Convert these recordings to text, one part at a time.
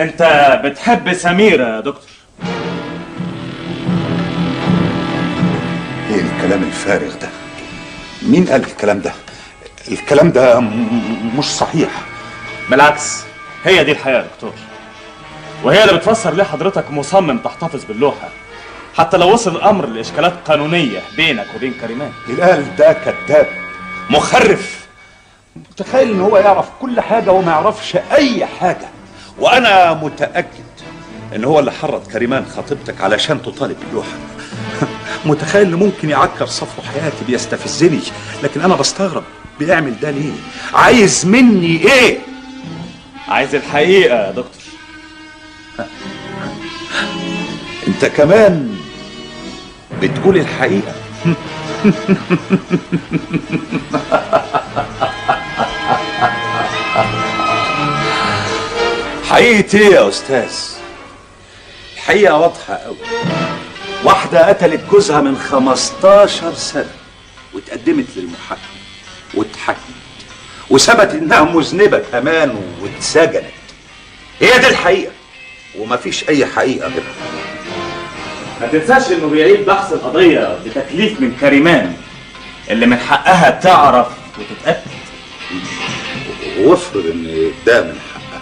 انت بتحب سميرة يا دكتور ايه الكلام الفارغ ده مين قال الكلام ده الكلام ده م- مش صحيح بالعكس هي دي الحقيقة يا دكتور وهي اللي بتفسر ليه حضرتك مصمم تحتفظ باللوحة حتى لو وصل الأمر لإشكالات قانونية بينك وبين كريمان هلال ده كذاب مخرف متخيل ان هو يعرف كل حاجه وما يعرفش اي حاجه وانا متاكد ان هو اللي حرض كريمان خطيبتك علشان تطالب باللوحه متخيل انه ممكن يعكر صفو حياتي بيستفزني لكن انا بستغرب بيعمل ده ليه عايز مني ايه عايز الحقيقة يا دكتور انت كمان بتقول الحقيقه حقيقة ايه يا استاذ الحقيقة واضحة قوي واحدة قتلت جوزها من 15 سنة واتقدمت للمحاكمة واتحكمت وثبت انها مذنبة كمان واتسجنت هي دي الحقيقة ومفيش اي حقيقة غيرها ما تنساش انه بيعيد بحث القضية بتكليف من كريمان اللي من حقها تعرف وتتأكد وافرض ان ده من حقها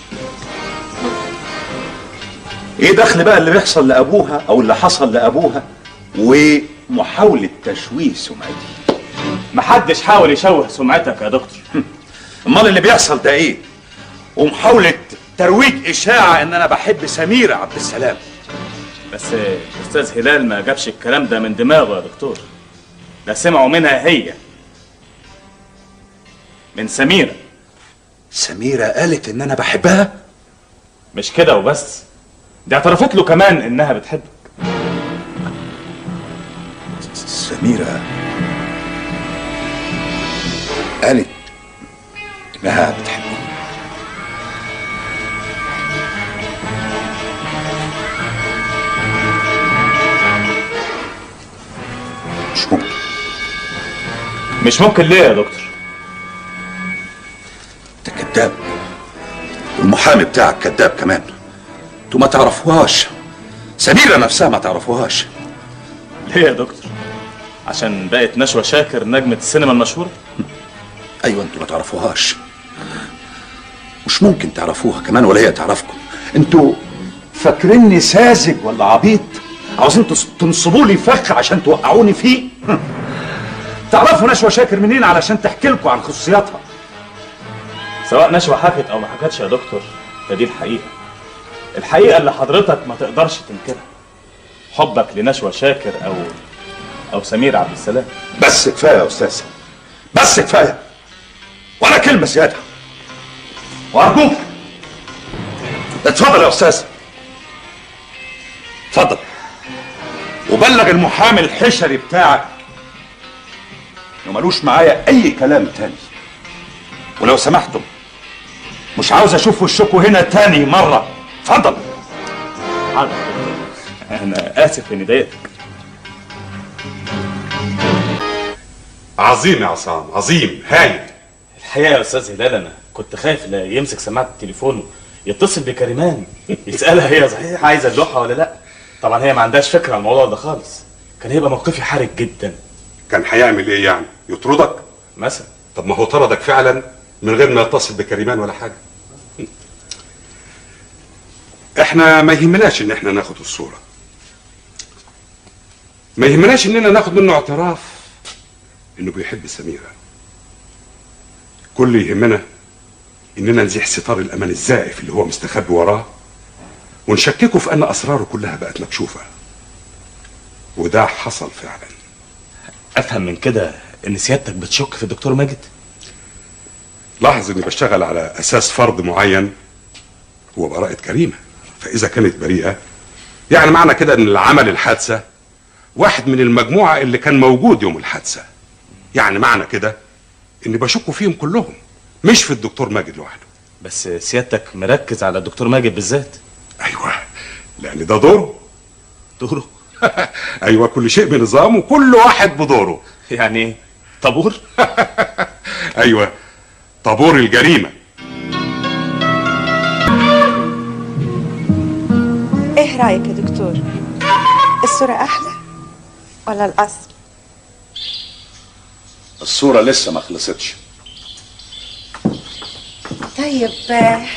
ايه دخل بقى اللي بيحصل لابوها او اللي حصل لابوها ومحاولة تشويه سمعتي محدش حاول يشوه سمعتك يا دكتور امال اللي بيحصل ده ايه ومحاولة ترويج اشاعة ان انا بحب سميرة عبد السلام بس استاذ هلال ما جابش الكلام ده من دماغه يا دكتور ده سمعوا منها هي من سميرة سميرة قالت ان انا بحبها مش كده وبس دي اعترفت له كمان انها بتحبك سميرة قالت انها بتحبني مش ممكن مش ممكن ليه يا دكتور انت كذاب والمحامي بتاعك كذاب كمان انتوا ما تعرفوهاش سميرة نفسها ما تعرفوهاش ليه يا دكتور عشان بقت نشوى شاكر نجمة السينما المشهورة ايوه انتوا ما تعرفوهاش مش ممكن تعرفوها كمان ولا هي تعرفكم انتوا فاكريني ساذج ولا عبيط عاوزين تص- تنصبوا لي فخ عشان توقعوني فيه تعرفوا نشوى شاكر منين علشان تحكي لكم عن خصوصياتها سواء نشوى حكت او ما حكتش يا دكتور فدي الحقيقة الحقيقة اللي حضرتك ما تقدرش تنكرها حبك لنشوى شاكر او او سمير عبد السلام بس كفايه يا استاذ بس كفايه ولا كلمه زياده وارجوك اتفضل يا استاذ اتفضل وبلغ المحامي الحشري بتاعك انه ملوش معايا اي كلام تاني ولو سمحتم مش عاوز اشوف وشكوا هنا تاني مره اتفضل حاضر يا دكتور. انا اسف اني ضايقتك عظيم يا عصام عظيم هايل الحقيقة يا استاذ هلال انا كنت خايف لا يمسك سماعة التليفون يتصل بكريمان يسألها هي صحيح عايزة اللوحة ولا لا طبعا هي ما عندهاش فكرة عن الموضوع ده خالص كان هيبقى موقفي حرج جدا كان هيعمل ايه يعني يطردك مثلا طب ما هو طردك فعلا من غير ما يتصل بكريمان ولا حاجه احنا ما يهمناش ان احنا ناخد الصوره ما يهمناش اننا ناخد منه اعتراف انه بيحب سميره كل اللي يهمنا اننا نزيح ستار الامان الزائف اللي هو مستخبي وراه ونشككه في ان اسراره كلها بقت مكشوفه وده حصل فعلا افهم من كده ان سيادتك بتشك في الدكتور ماجد لاحظ اني بشتغل على اساس فرض معين هو براءة كريمة فاذا كانت بريئة يعني معنى كده ان اللي عمل الحادثة واحد من المجموعة اللي كان موجود يوم الحادثة يعني معنى كده اني بشك فيهم كلهم مش في الدكتور ماجد لوحده بس سيادتك مركز على الدكتور ماجد بالذات ايوه لان ده دوره دوره ايوه كل شيء بنظام وكل واحد بدوره يعني ايه طابور ايوه طابور الجريمه ايه رايك يا دكتور الصوره احلى ولا الاصل الصورة لسه ما خلصتش طيب آه،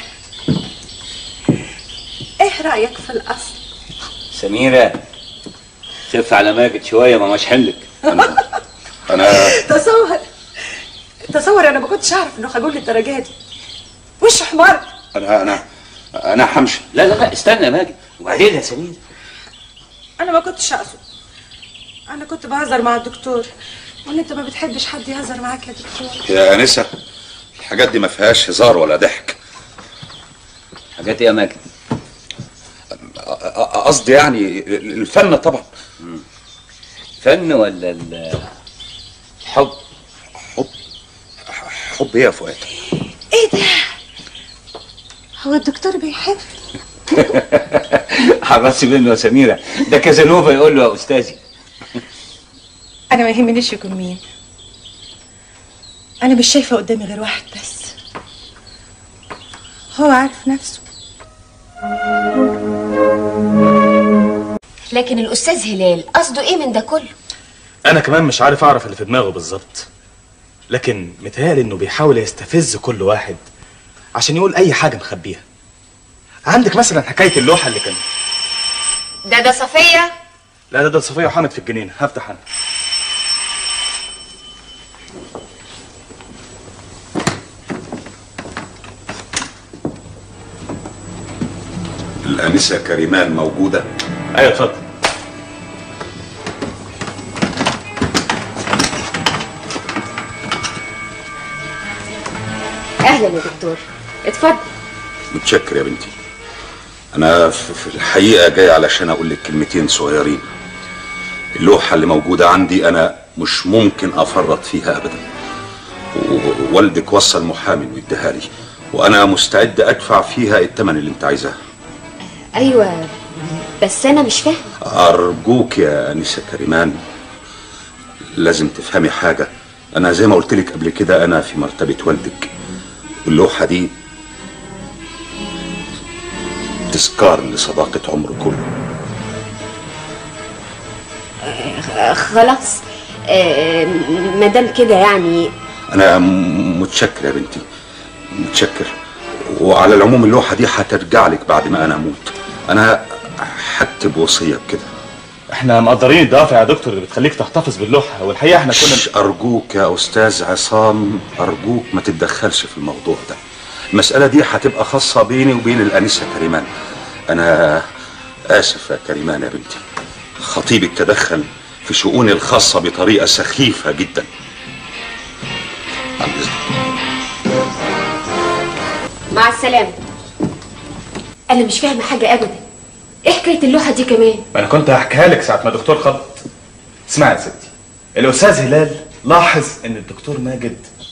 ايه رايك في الاصل سميرة خف على ماجد شوية ما مش حملك أنا تصور تصور انا ما كنتش اعرف انه هقول للدرجه دي وش حمار أنا أنا أنا همشي لا لا لا استنى يا ماجد وبعدين يا سميرة انا ما كنتش اقصد انا كنت بهزر مع الدكتور ولا انت ما بتحبش حد يهزر معاك يا دكتور يا أنسة الحاجات دي ما فيهاش هزار ولا ضحك حاجات ايه يا ماجد أ- أ- قصدي يعني الفن طبعا فن ولا ال- الحب حب حب ايه يا فؤاد ايه ده هو الدكتور بيحب حرصي منه يا سميرة ده كازانوفا يقول له يا أستاذي انا ما يهمنيش يكون مين انا مش شايفه قدامي غير واحد بس هو عارف نفسه لكن الأستاذ هلال قصده إيه من ده كله؟ انا كمان مش عارف اعرف اللي في دماغه بالظبط لكن متهيألي انه بيحاول يستفز كل واحد عشان يقول اي حاجه مخبيها عندك مثلا حكايه اللوحه اللي كان ده ده صفية لا ده ده صفيه وحامد في الجنينه هفتح انا الانسه كريمان موجوده ايوه اتفضل أهلا يا دكتور اتفضل متشكر يا بنتي انا في في الحقيقه جاي علشان اقول لك كلمتين صغيرين اللوحه اللي موجوده عندي انا مش ممكن افرط فيها ابدا ووالدك وصل محامي ويديها لي وانا مستعد ادفع فيها الثمن اللي انت عايزاه أيوة بس أنا مش فاهم أرجوك يا أنسة كريمان لازم تفهمي حاجة أنا زي ما قلت لك قبل كده أنا في مرتبة والدك واللوحة دي تذكار لصداقة عمر كله آه، خلاص آه، مادام كده يعني أنا م- متشكر يا بنتي متشكر وعلى العموم اللوحة دي هترجع لك بعد ما أنا أموت أنا هكتب وصية بكده احنا مقدرين الدوافع يا دكتور اللي بتخليك تحتفظ باللوحه والحقيقه احنا كنا شش أرجوك يا أستاذ عصام أرجوك ما تتدخلش في الموضوع ده المسألة دي هتبقى خاصة بيني وبين الأنسة كريمان أنا آسف يا كريمان يا بنتي خطيبك تدخل في شؤوني الخاصة بطريقة سخيفة جدا عن إذنك مع السلامة أنا مش فاهمة حاجة أبدا إيه حكاية اللوحة دي كمان؟ ما انا كنت هحكيها لك ساعه ما الدكتور خبط اسمعي يا ستي الاستاذ هلال لاحظ ان الدكتور ماجد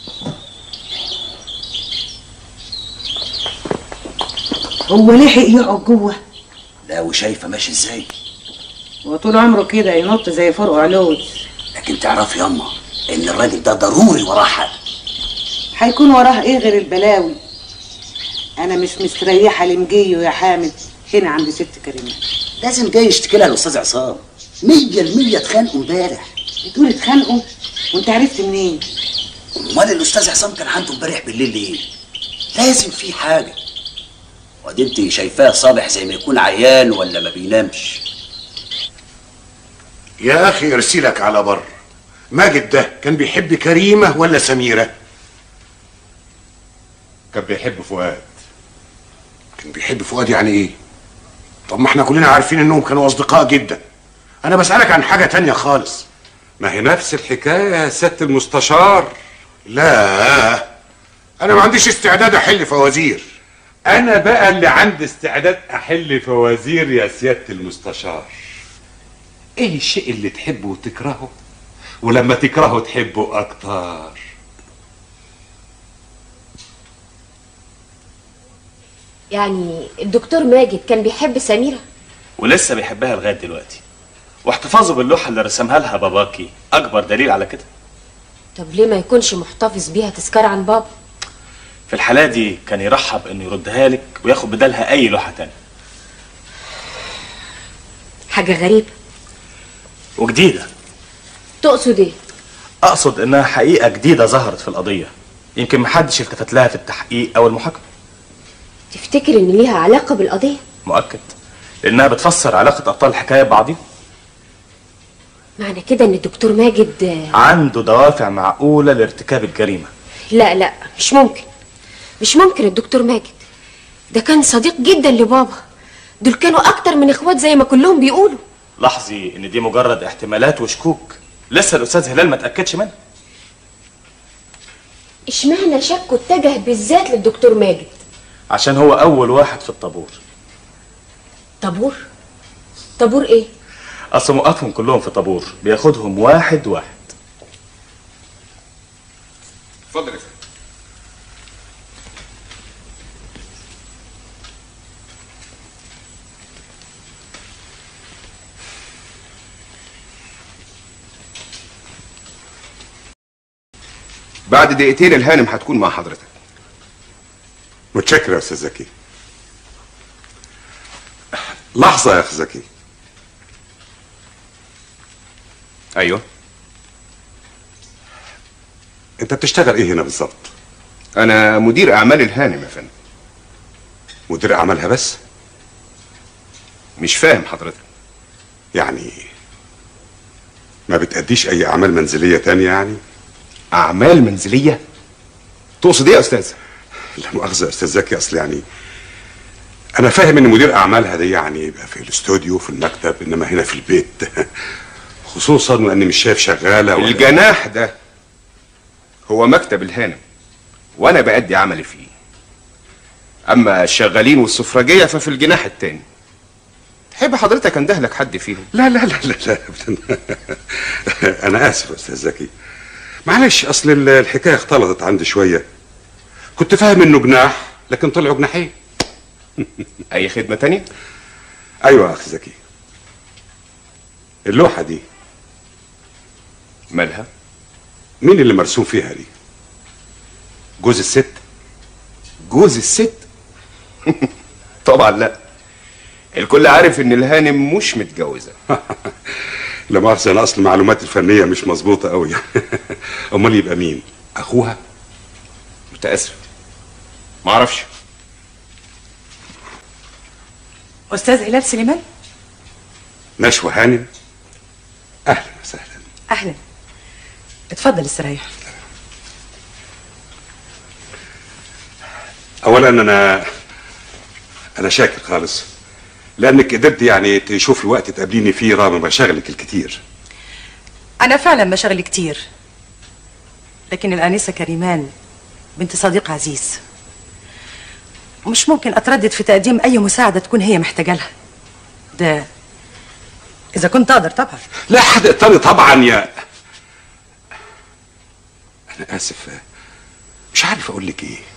هو لحق يقعد جوه لا وشايفه ماشي ازاي وطول عمره كده ينط زي فرق علوز لكن تعرفي ياما ان الراجل ده ضروري وراه حق هيكون وراه ايه غير البلاوي انا مش مستريحه لمجيه يا حامد هنا عند ست كريمه لازم جاي يشتكي لها الاستاذ عصام مية المية اتخانقوا امبارح بتقول اتخانقوا وانت عرفت منين امال الاستاذ عصام كان عنده امبارح بالليل ليه لازم في حاجه وادي انت شايفاه صالح زي ما يكون عيان ولا ما بينامش يا اخي ارسلك على بر ماجد ده كان بيحب كريمه ولا سميره كان بيحب فؤاد كان بيحب فؤاد يعني ايه طب ما احنا كلنا عارفين انهم كانوا اصدقاء جدا انا بسالك عن حاجه تانية خالص ما هي نفس الحكايه يا سياده المستشار لا انا ما عنديش استعداد احل فوازير انا بقى اللي عندي استعداد احل فوازير يا سياده المستشار ايه الشيء اللي تحبه وتكرهه ولما تكرهه تحبه اكتر يعني الدكتور ماجد كان بيحب سميرة ولسه بيحبها لغايه دلوقتي واحتفاظه باللوحه اللي رسمها لها باباكي اكبر دليل على كده طب ليه ما يكونش محتفظ بيها تذكار عن بابا؟ في الحاله دي كان يرحب انه يردها لك وياخد بدالها اي لوحه تانية حاجة غريبة وجديده تقصد ايه اقصد انها حقيقه جديده ظهرت في القضيه يمكن محدش التفت لها في التحقيق او المحاكمه تفتكر ان ليها علاقة بالقضية مؤكد لانها بتفسر علاقه ابطال الحكايه ببعضهم معنى كده ان الدكتور ماجد آه، عنده دوافع معقوله لارتكاب الجريمه لا لا مش ممكن مش ممكن الدكتور ماجد ده كان صديق جدا لبابا دول كانوا اكتر من اخوات زي ما كلهم بيقولوا لاحظي ان دي مجرد احتمالات وشكوك لسه الاستاذ هلال ما تاكدش منها اشمعنى شكه اتجه بالذات للدكتور ماجد عشان هو اول واحد في الطابور طابور طابور ايه اصل موقفهم كلهم في طابور بياخدهم واحد واحد اتفضل يا فندم بعد دقيقتين الهانم هتكون مع حضرتك متشكر يا استاذ زكي لحظه يا اخي زكي ايوه انت بتشتغل ايه هنا بالظبط انا مدير اعمال الهانم يا فندم مدير اعمالها بس مش فاهم حضرتك يعني ما بتأديش اي اعمال منزليه تانية يعني اعمال منزليه تقصد ايه يا استاذ لا مؤاخذه يا استاذ زكي اصل يعني انا فاهم ان مدير اعمالها دي يعني يبقى في الاستوديو في المكتب انما هنا في البيت خصوصا واني مش شايف شغاله ولا الجناح ده هو مكتب الهانم وانا بأدي عملي فيه اما الشغالين والسفرجيه ففي الجناح التاني تحب حضرتك اندهلك حد فيهم لا لا لا لا, لا أبداً. انا اسف يا استاذ زكي معلش اصل ال- الحكايه اختلطت عندي شويه كنت فاهم انه جناح لكن طلعوا جناحين اي خدمه تانية ايوه يا اخي زكي اللوحه دي مالها مين اللي مرسوم فيها دي جوز الست جوز الست طبعا لا الكل عارف ان الهانم مش متجوزه لا مؤاخذه انا اصل معلوماتي الفنيه مش مظبوطه قوي امال يبقى مين اخوها متاسف ما اعرفش استاذ هلال سليمان نشوى هانم اهلا وسهلا اهلا اتفضل استريح اولا انا انا شاكر خالص لانك قدرت يعني تشوفي وقت تقابليني فيه رغم مشاغلك الكتير انا فعلا مشاغلي كتير لكن الانسه كريمان بنت صديق عزيز مش ممكن اتردد في تقديم اي مساعده تكون هي محتاجه لها ده اذا كنت اقدر طبعا لا حد تاني طبعا يا انا اسف مش عارف اقول لك ايه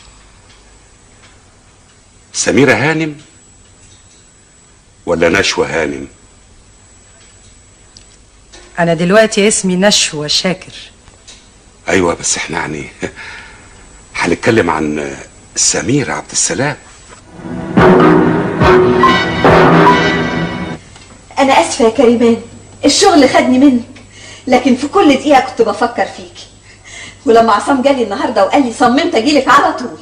سميرة هانم ولا نشوى هانم انا دلوقتي اسمي نشوى شاكر ايوه بس احنا يعني هنتكلم عن سميرة عبد السلام أنا آسفة يا كريمان الشغل خدني منك لكن في كل دقيقة كنت بفكر فيكي ولما عصام جالي النهاردة وقال لي صممت أجيلك على طول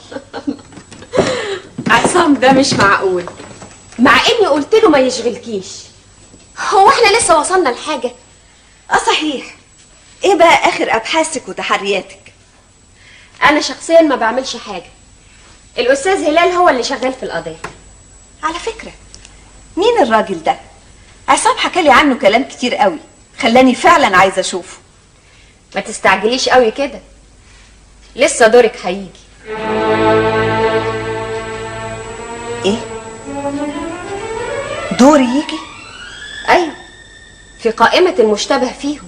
عصام ده مش معقول مع اني قلت له ما يشغلكيش هو احنا لسه وصلنا لحاجه اه صحيح ايه بقى آخر أبحاثك وتحرياتك انا شخصيا ما بعملش حاجه الاستاذ هلال هو اللي شغال في القضيه على فكرة مين الراجل ده عصام حكالي عنه كلام كتير قوي خلاني فعلا عايزة أشوفه ما تستعجليش قوي كده لسه دورك هيجي ايه دوري يجي ايوه في قائمه المشتبه فيهم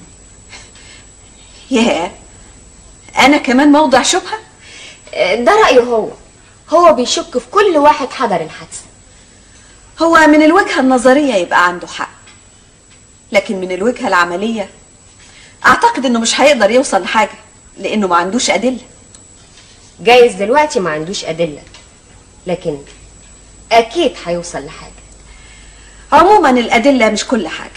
ياه أنا كمان موضع شبهة ده رايه هو هو بيشك في كل واحد حضر الحادثه هو من الوجهة النظرية يبقى عنده حق لكن من الوجهة العملية أعتقد إنه مش هيقدر يوصل لحاجة لأنه ما عندوش أدلة جايز دلوقتي ما عندوش ادله لكن اكيد هيوصل لحاجه عموما الأدلة مش كل حاجة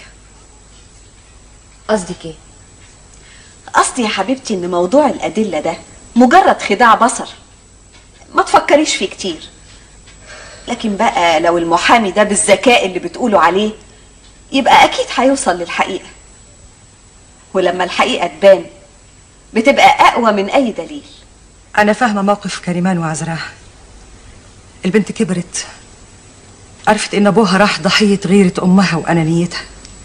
قصدك ايه قصدي يا حبيبتي ان موضوع الأدلة ده مجرد خداع بصر ما تفكريش فيه كتير لكن بقى لو المحامي ده بالذكاء اللي بتقولوا عليه يبقى أكيد هيوصل للحقيقة ولما الحقيقة تبان بتبقى أقوى من أي دليل أنا فاهمة موقف كريمان وعذراء البنت كبرت عرفت إن أبوها راح ضحية غيرة أمها وأنانيتها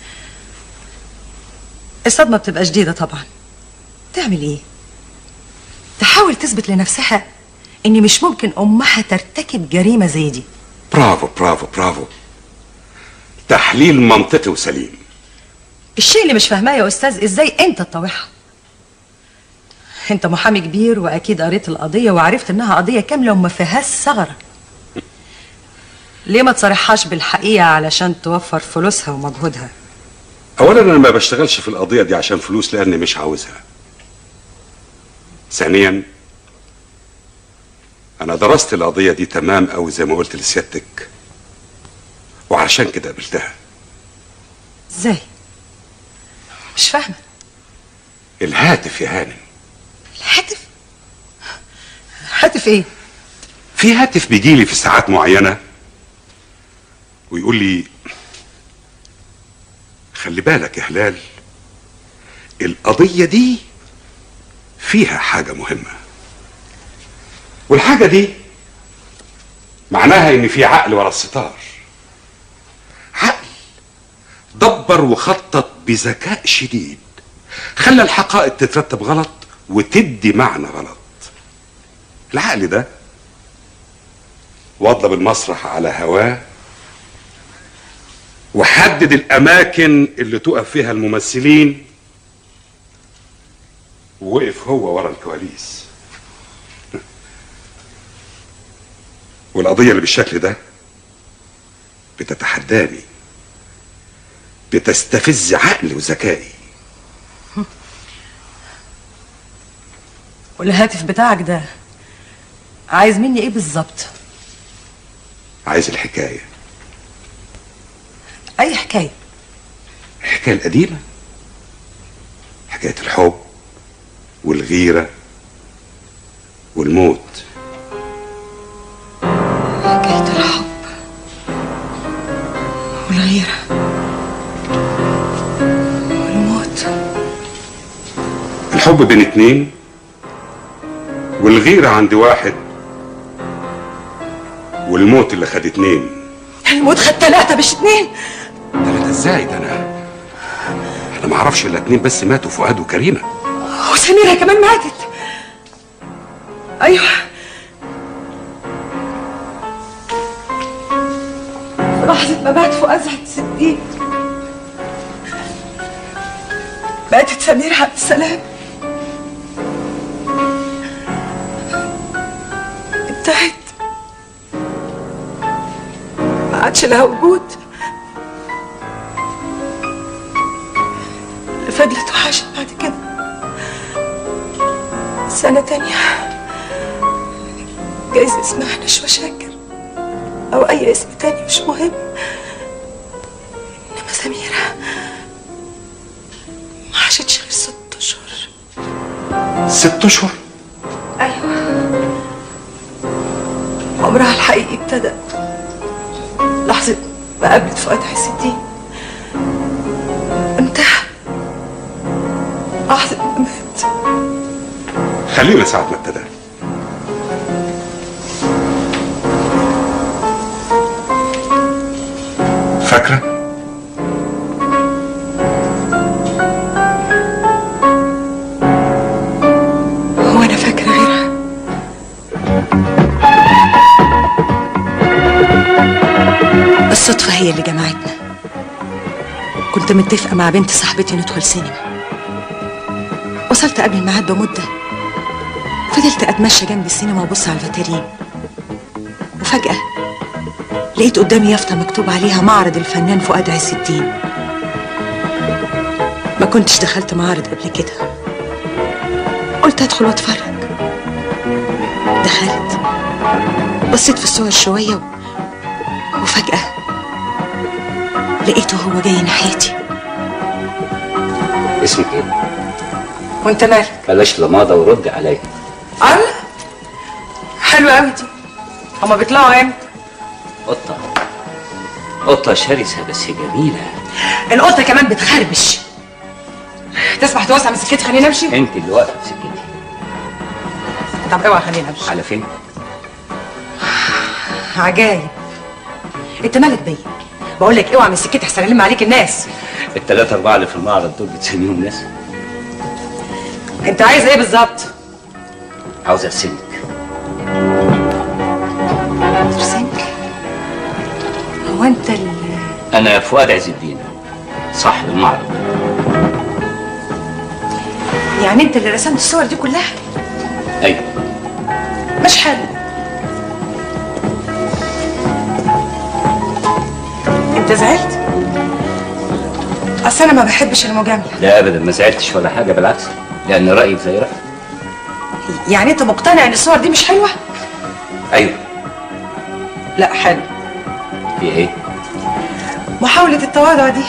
الصدمة بتبقى شديدة طبعا تعمل إيه؟ تحاول تثبت لنفسها إن مش ممكن أمها ترتكب جريمة زي دي برافو برافو برافو تحليل منطقي وسليم الشيء اللي مش فاهماه يا أستاذ إزاي أنت تطوعها أنت محامي كبير وأكيد قريت القضية وعرفت إنها قضية كاملة وما فيهاش ثغرة ليه ما تصرحهاش بالحقيقة علشان توفر فلوسها ومجهودها اولا انا ما بشتغلش في القضيه دي عشان فلوس لاني مش عاوزها ثانيا انا درست القضيه دي تمام قوي زي ما قلت لسيادتك وعشان كده قابلتها إزاي؟ مش فاهمة الهاتف يا هانم الهاتف هاتف إيه؟ في هاتف بيجيلي في ساعات معينه ويقول لي خلي بالك يا هلال القضيه دي فيها حاجه مهمه والحاجه دي معناها ان في عقل ورا الستار عقل دبر وخطط بذكاء شديد خلى الحقائق تترتب غلط وتدي معنى غلط العقل ده وضب المسرح على هواه وحدد الاماكن اللي تقف فيها الممثلين ووقف هو ورا الكواليس والقضيه اللي بالشكل ده بتتحداني بتستفز عقلي وذكائي والهاتف بتاعك ده عايز مني إيه بالظبط؟ عايز الحكايه أي حكاية الحكايه القديمه حكايه الحب والغيره والموت حكاية الحب والغيرة والموت الحب بين اتنين والغيرة عند واحد والموت اللي خد اتنين الموت خد ثلاثة مش اتنين تلاتة ازاي ده انا انا ما اعرفش الا اتنين بس ماتوا فؤاد وكريمة وسميرة كمان ماتت أيوة في لحظة ما مات فؤاد سعد الستين ماتت سميرة عبد السلام انتهت ما عادش لها وجود اللي فضلت وحشت بعد كده سنة تانية جايز اسمها نشوى شاكر أو أي اسم تاني مش مهم إنما سميرة ما عاشتش غير ست أشهر ست اشهر أيوة عمرها الحقيقي ابتدى لحظة ما قابلت فؤاد عز الدين انتهى لحظة ما مات خلينا ساعة ما ابتدى فاكرة هو أنا فاكرة غيرها الصدفة هي اللي جمعتنا كنت متفقة مع بنت صاحبتي ندخل سينما وصلت قبل الميعاد بمدة فضلت أتمشى جنب السينما وأبص على الفاترين وفجأة لقيت قدامي يافطة مكتوب عليها معرض الفنان فؤاد عز الدين ما كنتش دخلت معارض قبل كده قلت ادخل واتفرج دخلت بصيت في الصور شوية و... وفجأة لقيته هو جاي ناحيتي اسمك ايه؟ وانت مالك بلاش لماضة ورد عليا الله حلوة قوي دي هما بيطلعوا امتى قطة قطة شرسة بس جميلة القطة كمان بتخربش تسمح توسع من سكتي خليني امشي انت اللي واقفة في سكتي طب اوعى خليني امشي على فين؟ عجايب انت مالك بيا بقول لك اوعى من سكتي احسن الم عليك الناس التلاتة أربعة اللي في المعرض دول بتسميهم ناس انت عايز ايه بالظبط عاوز أرسمك ترسمك هو انت ال... أنا فؤاد عز الدين صاحب المعرض يعني انت اللي رسمت الصور دي كلها أيوة مش حلو انت زعلت اصل انا ما بحبش المجامله لا أبدا ما زعلتش ولا حاجة بالعكس لأن رأيك زي رأيي يعني انت مقتنع ان الصور دي مش حلوه أيوة لا حلو في إيه؟ محاوله التواضع دي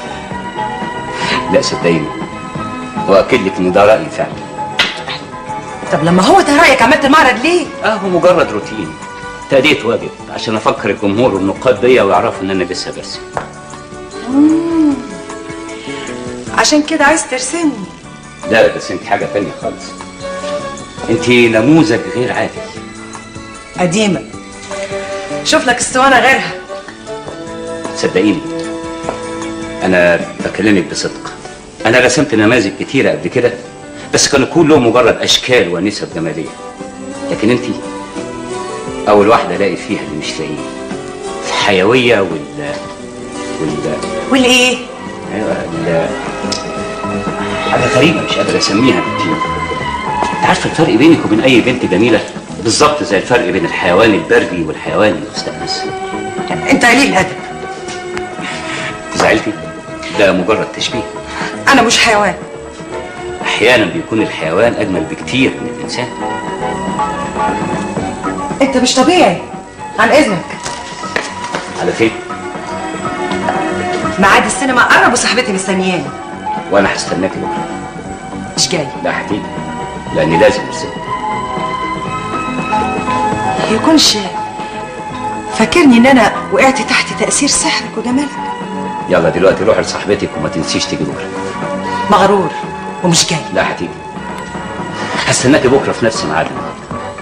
لا صدقيني وأكد لك إن ده رأيي فعلا طب لما هو ده رايك عملت المعرض ليه اه هو مجرد روتين تأدية واجب عشان افكر الجمهور والنقاد بيا ويعرفوا ان انا لسه برسم مم. عشان كده عايز ترسمني لا بس انت حاجه تانية خالص انت نموذج غير عادي قديمه شوف لك اسطوانه غيرها صدقيني انا بكلمك بصدق انا رسمت نماذج كتيره قبل كده بس كانوا كلهم مجرد اشكال ونسب جماليه لكن انت اول واحده الاقي فيها اللي مش لاقيه الحيويه وال وال والايه ايوه ال- حاجه غريبه مش قادر اسميها انت انت عارفه الفرق بينك وبين اي بنت جميله بالظبط زي الفرق بين الحيوان البري والحيوان المستأنس انت قليل ادب زعلتي ده مجرد تشبيه انا مش حيوان احيانا بيكون الحيوان اجمل بكتير من الانسان انت مش طبيعي عن اذنك على فين ميعاد السينما قرب وصاحبتي مستنياني وانا هستناكي بكره مش جاي لا هتيجي لاني لازم ارسم يكونش فاكرني ان انا وقعت تحت تاثير سحرك وجمالك يلا دلوقتي روح لصاحبتك وما تنسيش تيجي بكره مغرور ومش جاي لا هتيجي هستناكي بكره في نفس ميعاد النهارده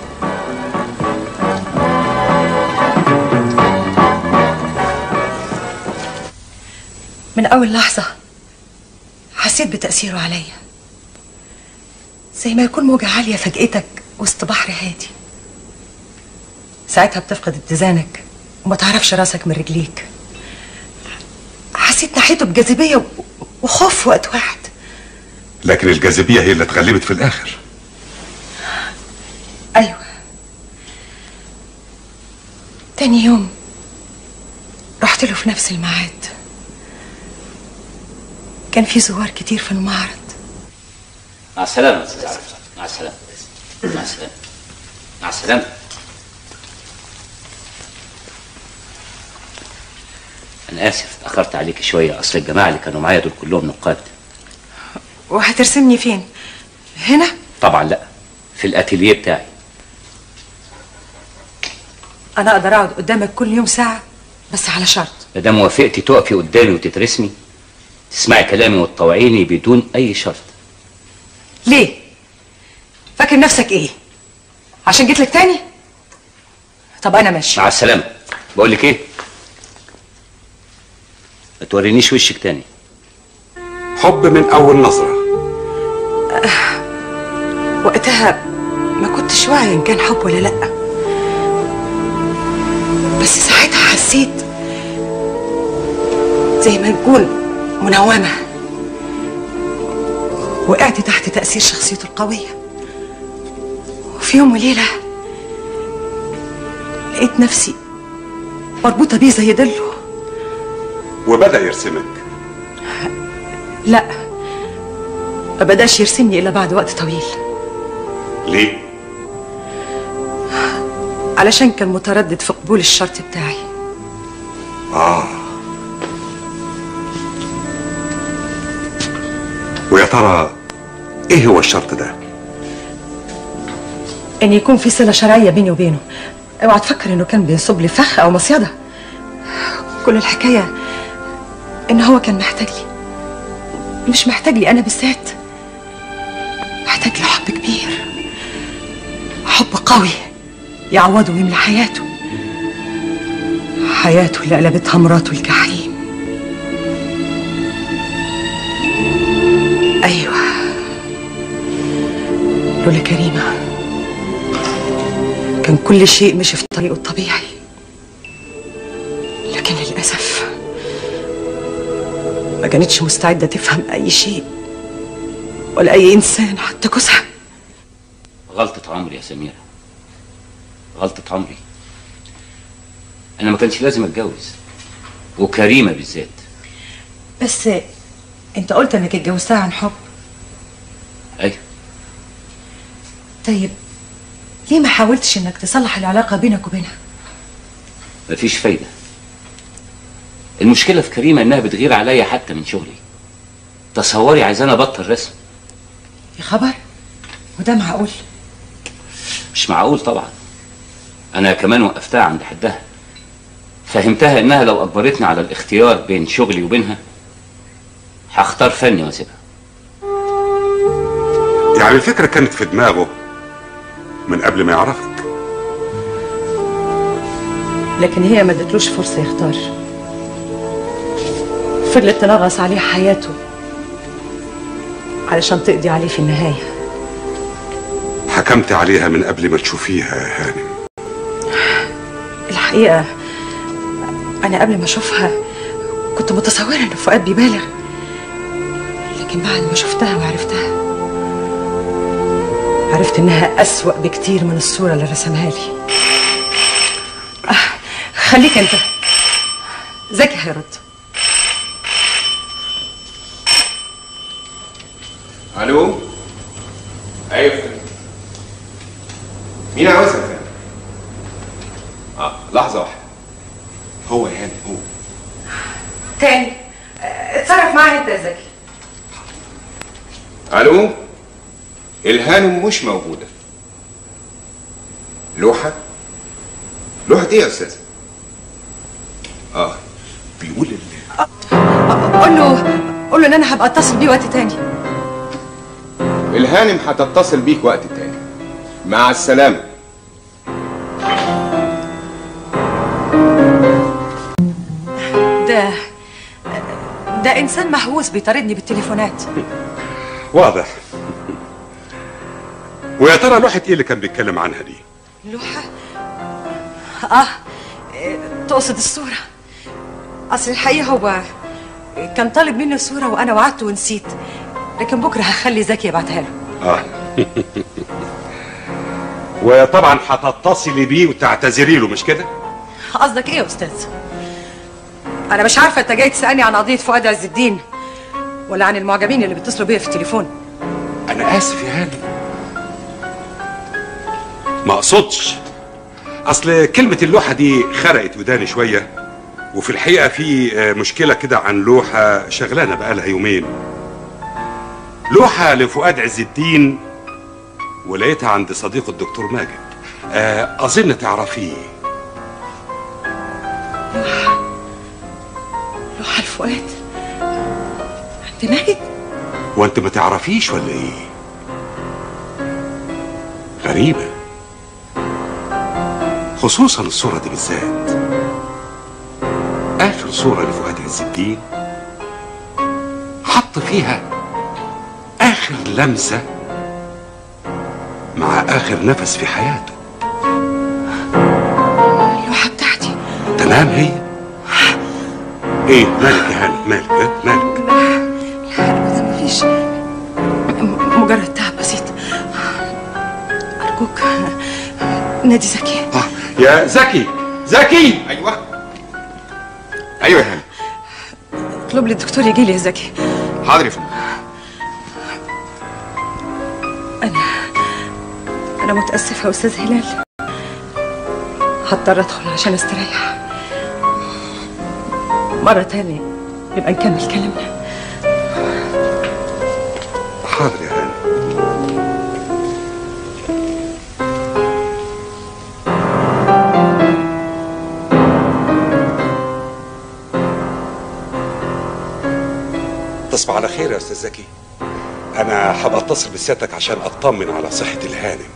من اول لحظه حسيت بتاثيره عليا زي ما يكون موجة عالية فجأتك وسط بحر هادي ساعتها بتفقد اتزانك وما تعرفش راسك من رجليك حسيت ناحيته بجاذبية و- وخوف في وقت واحد لكن الجاذبيه هي اللي اتغلبت في الاخر أيوة تاني يوم رحت له في نفس الميعاد كان في زوار كتير في المعرض مع السلامه يا استاذ عارف مع السلامه مع السلامه مع السلامه انا اسف اتاخرت عليك شويه اصل الجماعه اللي كانوا معايا دول كلهم نقاد وهترسمني فين هنا طبعا لا في الاتيليه بتاعي أنا أقدر أقعد قدامك كل يوم ساعة بس على شرط ما دام وافقتي تقفي قدامي وتترسمي تسمعي كلامي وتطوعيني بدون اي شرط ليه فاكر نفسك إيه عشان جيت لك تاني طب أنا ماشي مع السلامه بقول لك ايه ما تورينيش وشك تاني حب من اول نظره وقتها ما كنتش واعي إن كان حب ولا لأ بس ساعتها حسيت زي ما نكون منومة وقعت تحت تأثير شخصيته القوية وفي يوم وليلة لقيت نفسي مربوطة بيه زي ضله وبدا يرسمك لا ما بداش يرسمني إلا بعد وقت طويل ليه علشان كان متردد في قبول الشرط بتاعي اه ويا ترى ايه هو الشرط ده ان يكون في صله شرعيه بيني وبينه اوعى تفكر انه كان بيصب لي فخ او مصيده كل الحكايه ان هو كان محتاج لي مش محتاج لي انا بالذات محتاج له حب كبير حب قوي يعوضه ويملى حياته حياته اللي قلبتها مراته الجحيم ايوه لولا كريمه كان كل شيء مشي في طريقه الطبيعي لكن للأسف ما كانتش مستعدة تفهم أي شيء ولا أي إنسان حتى جوزها غلطة عمري يا سميرة غلطة عمري أنا ما كانش لازم أتجوز وكريمة بالذات بس أنت قلت إنك اتجوزتها عن حب أيوة طيب ليه ما حاولتش إنك تصلح العلاقة بينك وبينها مفيش فايدة المشكلة في كريمة إنها بتغير عليا حتى من شغلي تصوري عايزاني أبطل رسم يا خبر وده معقول مش معقول طبعا أنا كمان وقفتها عند حدها فهمتها إنها لو أجبرتني على الاختيار بين شغلي وبينها هختار فني واسيبها يعني الفكرة كانت في دماغه من قبل ما يعرفك لكن هي ما ادتلوش فرصة يختار فضلت تنغص عليه حياته علشان تقضي عليه في النهاية حكمت عليها من قبل ما تشوفيها يا هانم الحقيقة أنا قبل ما أشوفها كنت متصورة إن فؤاد بيبالغ لكن بعد ما شفتها وعرفتها عرفت إنها أسوأ بكتير من الصورة اللي رسمها لي آه، خليك أنت زكي هيرد الو ايوه يا فندم مين عاوزها يا فندم اه لحظه واحده هو يا هاني هو تاني آه، اتصرف معايا أنت يا زكي الو الهانم مش موجوده لوحه لوحه ايه يا استاذ اه بيقول ال- قول له قول له إن أنا هبقى أتصل بيه وقت تاني الهانم هتتصل بيك وقت تاني مع السلامه ده ده إنسان مهووس بيطاردني بالتليفونات واضح ويا ترى لوحة ايه اللي كان بيتكلم عنها دي لوحة آه إيه، تقصد الصورة أصل الحقيقة هو كان طالب مني صورة وأنا وعدت ونسيت لكن بكرة هخلي زكي يبعتها له اه وطبعا هتتصلي بيه وتعتذري له مش كده قصدك إيه يا أستاذ؟ أنا مش عارفة أنت جاي تسألني عن قضية فؤاد عز الدين ولا عن المعجبين اللي بيتصلوا بيا في التليفون انا اسف يا هاني ما اقصدش اصل كلمة اللوحة دي خرقت وداني شوية وفي الحقيقة في آه، مشكلة كده عن لوحة شغلانة بقالها يومين لوحة لفؤاد عز الدين ولقيتها عند صديقه الدكتور ماجد آه، اظن تعرفيه لوحة لفؤاد عند ماجد وانت ما تعرفيش ولا ايه غريبة خصوصا الصورة دي بالذات آخر صورة لفؤاد عز الدين حط فيها آخر لمسة مع آخر نفس في حياته اللوحة بتاعتي تمام هي ايه مالك يا هاني مالك ها؟ مالك لا مفيش م- مجرد تعب بسيط أرجوك نادي زكي يا زكي زكي ايوه ايوه يا هاني اطلب لي الدكتور يجي لي يا زكي حاضر يا فندم أنا متأسفة يا أستاذ هلال هضطر أدخل عشان أستريح مرة تانية نبقى نكمل كلامنا حاضر يا هاني تصبح على خير يا استاذ زكي انا هبقى اتصل بسيادتك عشان اطمن على صحه الهانم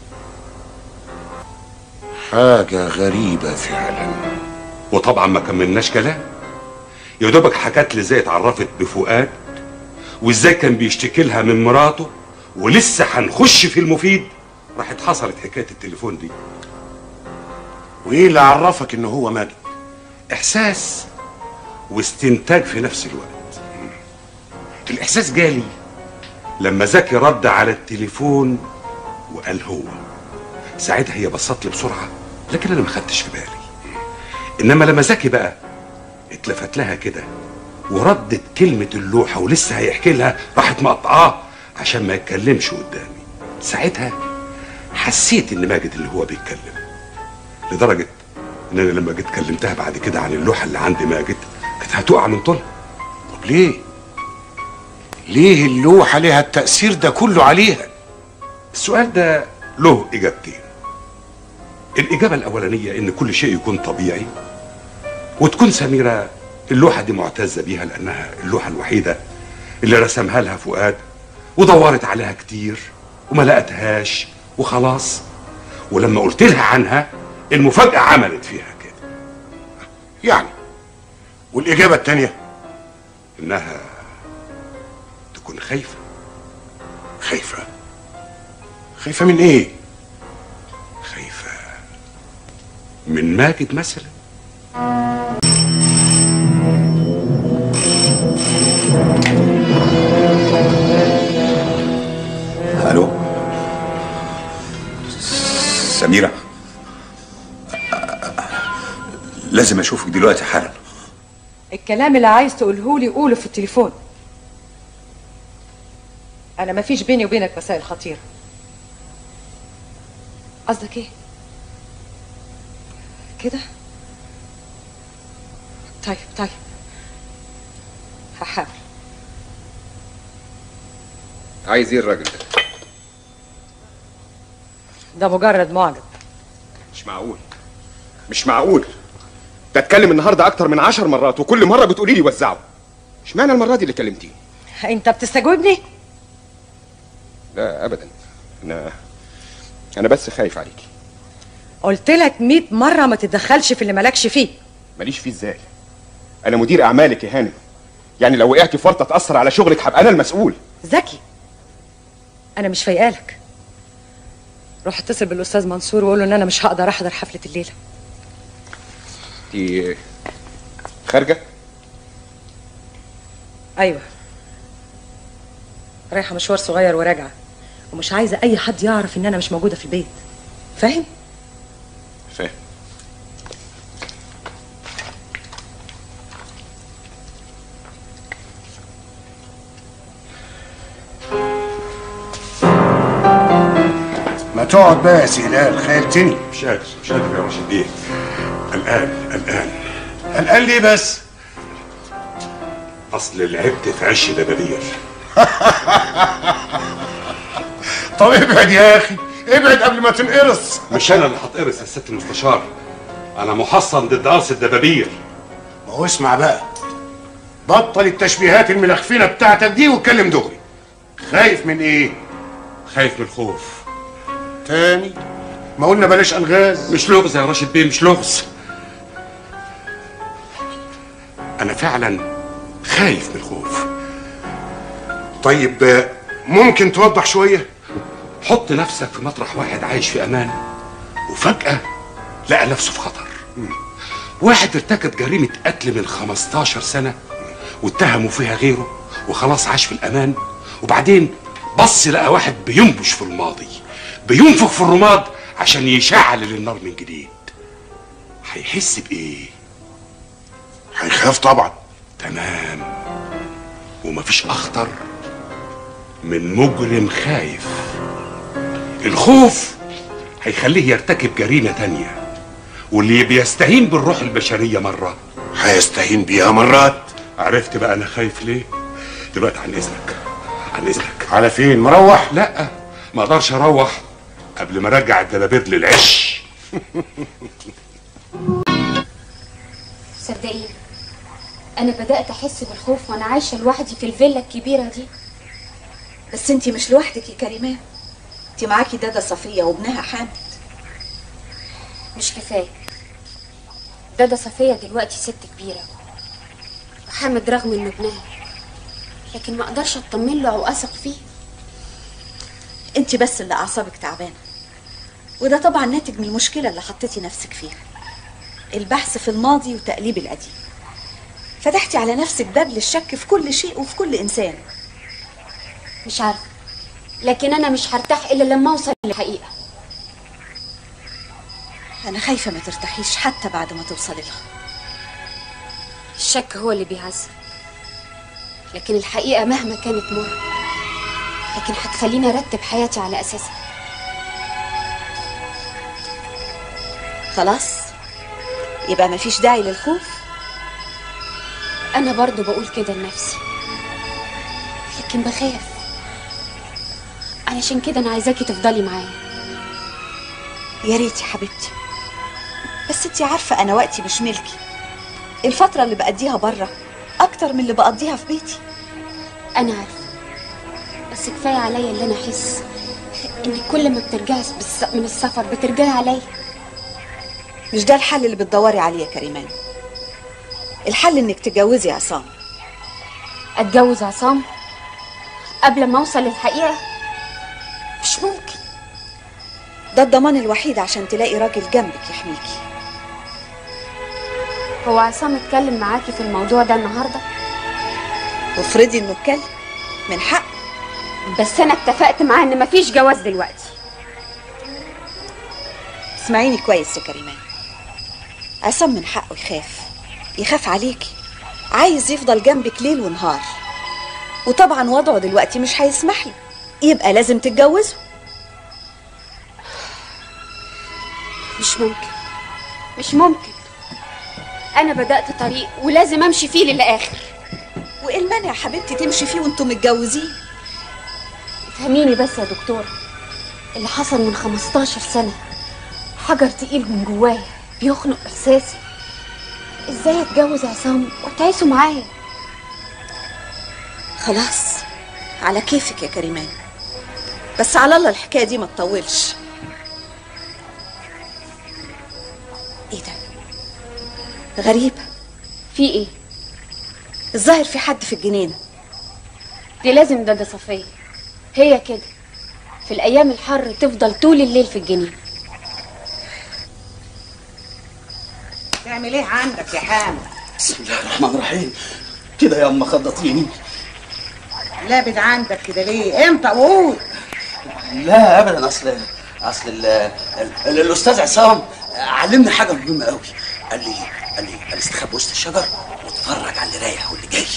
حاجة غريبة فعلا وطبعا ما كملناش كلام يا دوبك حكت لي ازاي اتعرفت بفؤاد وازاي كان بيشتكي لها من مراته ولسه هنخش في المفيد راحت حصلت حكايه التليفون دي وايه اللي عرفك ان هو ماجد احساس واستنتاج في نفس الوقت الاحساس جالي لما زكي رد على التليفون وقال هو ساعتها هي بصت لي بسرعه لكن انا ما خدتش في بالي انما لما زكي بقى اتلفت لها كده وردت كلمه اللوحه ولسه هيحكي لها راحت مقطعاه عشان ما يتكلمش قدامي ساعتها حسيت ان ماجد اللي هو بيتكلم لدرجه ان انا لما جيت كلمتها بعد كده عن اللوحه اللي عند ماجد كانت هتقع من طولها طب ليه ليه اللوحة ليها التأثير ده كله عليها السؤال ده له اجابتين الاجابه الاولانيه ان كل شيء يكون طبيعي وتكون سميره اللوحه دي معتزه بيها لانها اللوحه الوحيده اللي رسمها لها فؤاد ودورت عليها كتير وما لقتهاش وخلاص ولما قلت لها عنها المفاجاه عملت فيها كده يعني والإجابة التانية انها تكون خايفه خايفة خايفة من ايه خايفه من ماجد مثلا الو سميرة لازم اشوفك دلوقتي حالا الكلام اللي عايز تقوله لي قوله في التليفون انا ما فيش بيني وبينك مسائل خطيره قصدك ايه كده طيب طيب هحاول عايز ايه الراجل ده ده مجرد معجب مش معقول مش معقول ده اتكلم النهارده اكتر من عشر مرات وكل مره بتقولي لي وزعه اشمعنى المره دي اللي كلمتيني انت بتستجوبني لا ابدا انا انا بس خايف عليكي قلت لك 100 مره ما تتدخلش في اللي مالكش فيه ماليش فيه ازاي انا مدير اعمالك يا هانم يعني لو وقعتي في ورطه تاثر على شغلك هبقى انا المسؤول ذكي انا مش فايقالك روح اتصل بالاستاذ منصور وقول له ان انا مش هقدر احضر حفله الليله انت خارجه ايوه رايحه مشوار صغير وراجعه ومش عايزه اي حد يعرف ان انا مش موجوده في البيت فاهم فاهم ما تقعد بقى يا سهلال خيلتني مش قادر مش قادر يا رشيد ايه الان الان قلقان ليه بس اصل لعبت في عش دبابير طب ابعد يا اخي ابعد قبل ما تنقرص مش انا اللي هتقرص يا ست المستشار انا محصن ضد قرص الدبابير ما هو اسمع بقى بطل التشبيهات الملخفينه بتاعتك دي واتكلم دغري خايف من ايه خايف من الخوف تاني ما قلنا بلاش الغاز مش لغز يا راشد بيه مش لغز انا فعلا خايف من الخوف طيب آه، ممكن توضح شويه حط نفسك في مطرح واحد عايش في امان وفجأة لقى نفسه في خطر واحد ارتكب جريمة قتل من 15 سنة واتهموا فيها غيره وخلاص عاش في الأمان وبعدين بص لقى واحد بينبش في الماضي بينفخ في الرماد عشان يشعل النار من جديد هيحس بإيه؟ هيخاف طبعا تمام ومفيش أخطر من مجرم خايف الخوف هيخليه يرتكب جريمة تانية واللي بيستهين بالروح البشرية مرة هيستهين بيها مرات عرفت بقى أنا خايف ليه؟ دلوقتي عن إذنك عن إذنك على فين مروح لا ما اقدرش اروح قبل ما ارجع الدبابير للعش صدقيني انا بدات احس بالخوف وانا عايشه لوحدي في الفيلا الكبيره دي بس انتي مش لوحدك يا كريمان انتي معاكي دادا صفية وابنها حامد مش كفايه دادا صفيه دلوقتي ست كبيره وحامد رغم انه ابنها لكن ما اقدرش اطمن له او اثق فيه انتي بس اللي اعصابك تعبانة وده طبعا ناتج من المشكلة اللي حطيتي نفسك فيها البحث في الماضي وتقليب القديم فتحتي على نفسك باب للشك في كل شيء وفي كل انسان مش عارفه لكن انا مش هرتاح الا لما اوصل للحقيقه انا خايفة ما ترتاحيش حتى بعد ما توصلي لها الشك هو اللي بيعذب لكن الحقيقه مهما كانت مر لكن هتخليني ارتب حياتي على اساسها خلاص يبقى مفيش داعي للخوف انا برضو بقول كده لنفسي لكن بخاف علشان كده انا عايزاكي تفضلي معايا يا ريت يا حبيبتي بس انتي عارفة انا وقتي مش ملكي الفترة اللي بقضيها بره اكتر من اللي بقضيها في بيتي انا عارفه بس كفايه عليا اللي انا احس انك كل ما بترجعي بالس- من السفر بترجعي عليا مش ده الحل اللي بتدوري عليه يا كريمان الحل انك تتجوزي عصام اتجوز عصام قبل ما اوصل للحقيقه مش ممكن ده الضمان الوحيد عشان تلاقي راجل جنبك يحميكي هو عصام اتكلم معاكي في الموضوع ده النهارده وافرضي انه اتكلم من حق بس انا اتفقت معاه ان مفيش جواز دلوقتي اسمعيني كويس يا كريمان عصام من حقه يخاف يخاف عليكي عايز يفضل جنبك ليل ونهار وطبعا وضعه دلوقتي مش هيسمح له يبقى لازم تتجوزوا مش ممكن مش ممكن انا بدات طريق ولازم امشي فيه للاخر وايه المانع يا حبيبتي تمشي فيه وانتم متجوزين فهميني بس يا دكتور اللي حصل من 15 سنه حجر تقيل من جوايا بيخنق احساسي ازاي اتجوز عصام وتعيشوا معايا خلاص على كيفك يا كريمان بس على الله الحكايه دي ما تطولش ايه ده غريبه في ايه الظاهر في حد في الجنينه دي لازم دادا صفيه هي كده في الايام الحر تفضل طول الليل في الجنينه تعمل ايه عندك يا حامد بسم الله الرحمن الرحيم كده يا اما خضطيني لابد عندك كده ليه امتى قول لا ابدا اصل اصل ال ال الاستاذ عصام علمني حاجه مهمه قوي قال لي قال لي قال لي استخبى وسط الشجر واتفرج على اللي رايح واللي جاي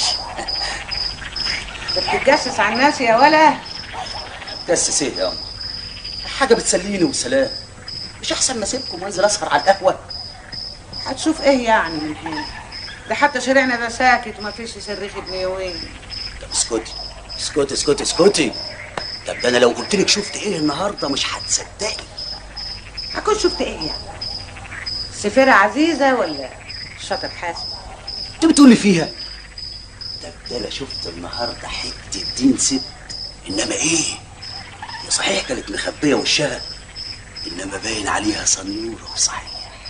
انت بتتجسس على الناس يا ولا جسس ايه يا اما حاجه بتسليني وسلام مش احسن ما اسيبكم وانزل اسهر على القهوه هتشوف ايه يعني من هنا ده حتى شارعنا ده ساكت وما فيش صريخ ابن يومين طب اسكتي اسكتي اسكتي اسكتي طب ده انا لو قلت لك شفت ايه النهارده مش هتصدقي هكون شفت ايه يعني سفيرة عزيزة ولا شاطر حاسب انت بتقولي فيها طب ده انا شفت النهارده حته دين ست انما ايه هي صحيح كانت مخبيه وشها انما باين عليها صنيوره وصحيح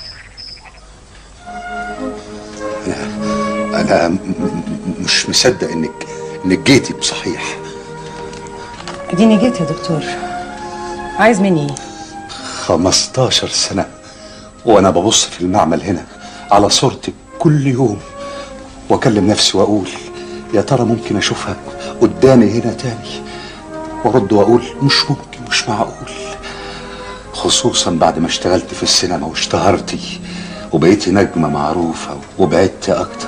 انا م- م- مش مصدق انك انك جيتي بصحيح اديني جيت يا دكتور عايز مني ايه 15 سنة وانا ببص في المعمل هنا على صورتك كل يوم واكلم نفسي واقول يا ترى ممكن اشوفها قدامي هنا تاني وارد واقول مش ممكن مش معقول خصوصا بعد ما اشتغلت في السينما واشتهرتي وبقيتي نجمة معروفة وبعدتي اكتر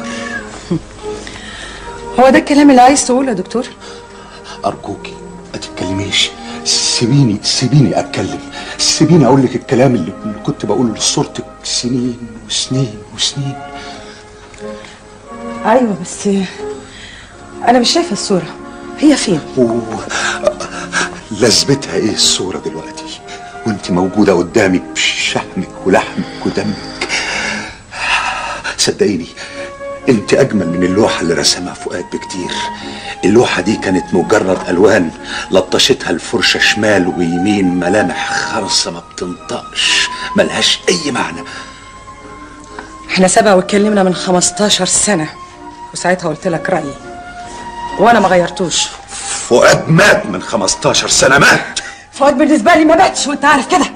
هو ده الكلام اللي عايز تقوله يا دكتور ارجوكي ما تتكلميش سيبيني سيبيني اتكلم سيبيني اقول لك الكلام اللي اللي كنت بقوله لصورتك سنين وسنين وسنين ايوه بس انا مش شايفه الصوره هي فين و... لازمتها ايه الصورة دلوقتي وانت موجودة قدامي بشحمك ولحمك ودمك صدقيني انت اجمل من اللوحة اللي رسمها فؤاد بكتير اللوحة دي كانت مجرد الوان لطشتها الفرشة شمال ويمين ملامح خرصة ما بتنطقش ملهاش اي معنى احنا سبق واتكلمنا من 15 سنة وساعتها قلت لك رأيي وانا ما غيرتوش فؤاد مات من 15 سنة مات فؤاد بالنسبة لي ما ماتش وانت عارف كده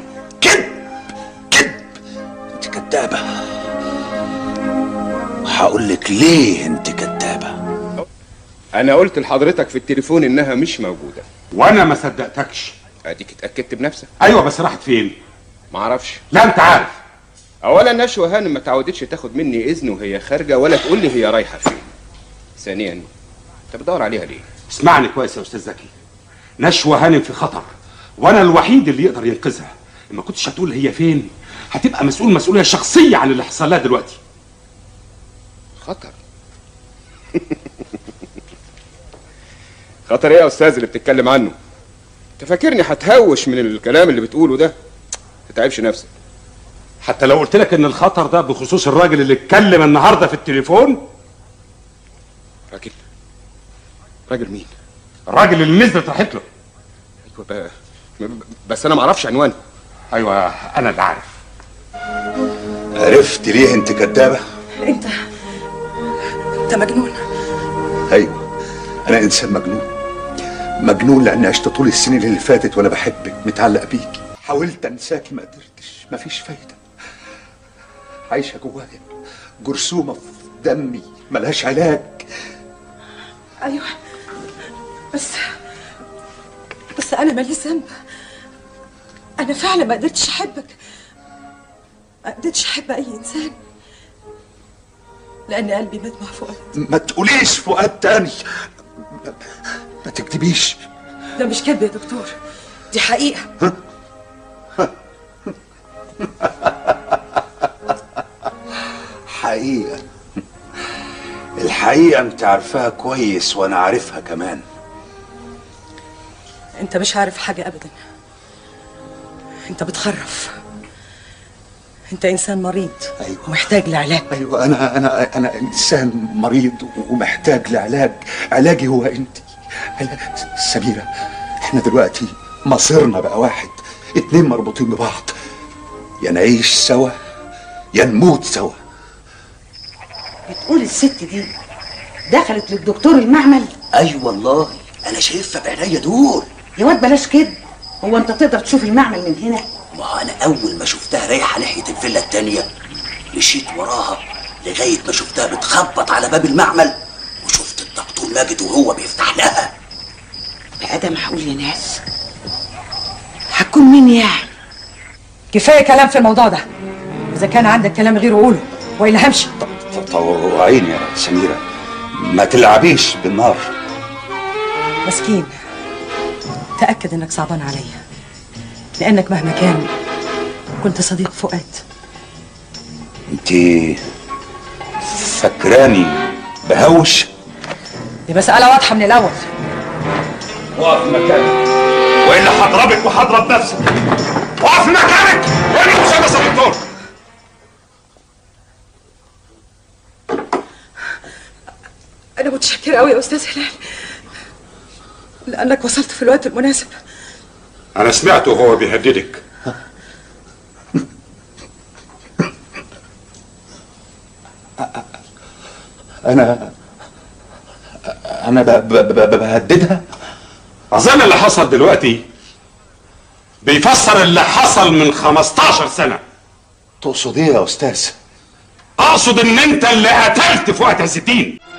انت كدابة هقول لك ليه انت كدابة انا قلت لحضرتك في التليفون انها مش موجوده وانا ما صدقتكش اديك اتاكدت بنفسك ايوه بس راحت فين معرفش لا انت عارف اولا نشوى هانم ما تعودتش تاخد مني اذن وهي خارجه ولا تقول لي هي رايحه فين ثانيا انت بتدور عليها ليه اسمعني كويس يا استاذ زكي نشوى هانم في خطر وانا الوحيد اللي يقدر ينقذها ما كنتش هتقول هي فين هتبقى مسؤول مسؤوليه شخصيه عن اللي حصل لها دلوقتي خطر خطر ايه يا استاذ اللي بتتكلم عنه انت فاكرني هتهوش من الكلام اللي بتقوله ده تتعبش نفسك حتى لو قلت لك ان الخطر ده بخصوص الراجل اللي اتكلم النهارده في التليفون راجل راجل مين الراجل اللي نزلت راحت له ايوه ب- بس انا ما اعرفش عنوانه ايوه انا اللي عارف عرفت ليه انت كدابة انت انت مجنون ايوه انا انسان مجنون مجنون لاني عشت طول السنين اللي فاتت وانا بحبك متعلق بيكي حاولت انساكي ما قدرتش مفيش فايده عايشه جوايا جرثومه في دمي ملهاش علاج ايوه بس بس انا ماليش ذنب انا فعلا ما قدرتش احبك ما قدرتش احب اي انسان لان قلبي مات مع فؤاد ما تقوليش فؤاد تاني ما- ما تكتبيش ده مش كذب يا دكتور دي حقيقه حقيقه الحقيقه انت عارفاها كويس وانا عارفها كمان انت مش عارف حاجه ابدا انت بتخرف انت انسان مريض ايوه ومحتاج لعلاج ايوه انا انا انا انسان مريض ومحتاج لعلاج علاجي هو انت علاج سميره احنا دلوقتي مصيرنا بقى واحد اتنين مربوطين ببعض يا نعيش سوا يا نموت سوا بتقول الست دي دخلت للدكتور المعمل اي والله انا شايفها بعينيا دول يا واد بلاش كده هو انت تقدر تشوف المعمل من هنا ما انا اول ما شفتها رايحه ناحيه الفيلا التانيه مشيت وراها لغايه ما شفتها بتخبط على باب المعمل وشفت الدكتور ماجد وهو بيفتح لها ادم هقول يا ناس هتكون مين يعني كفايه كلام في الموضوع ده اذا كان عندك كلام غيره قوله والا همشي طوعيني يا سميره ما تلعبيش بالنار مسكين تاكد انك صعبان عليا لانك مهما كان كنت صديق فؤاد انت فاكراني بهوش دي مساله واضحه من الاول وقف مكانك والا هضربك وهضرب نفسك وقف مكانك وانا مسدس يا دكتور انا متشكره قوي يا استاذ هلال لانك وصلت في الوقت المناسب انا سمعته وهو بيهددك انا انا ب- ب- ب- بهددها اظن اللي حصل دلوقتي بيفسر اللي حصل من 15 سنه تقصد ايه يا استاذ اقصد ان انت اللي قتلت فؤاد عز الدين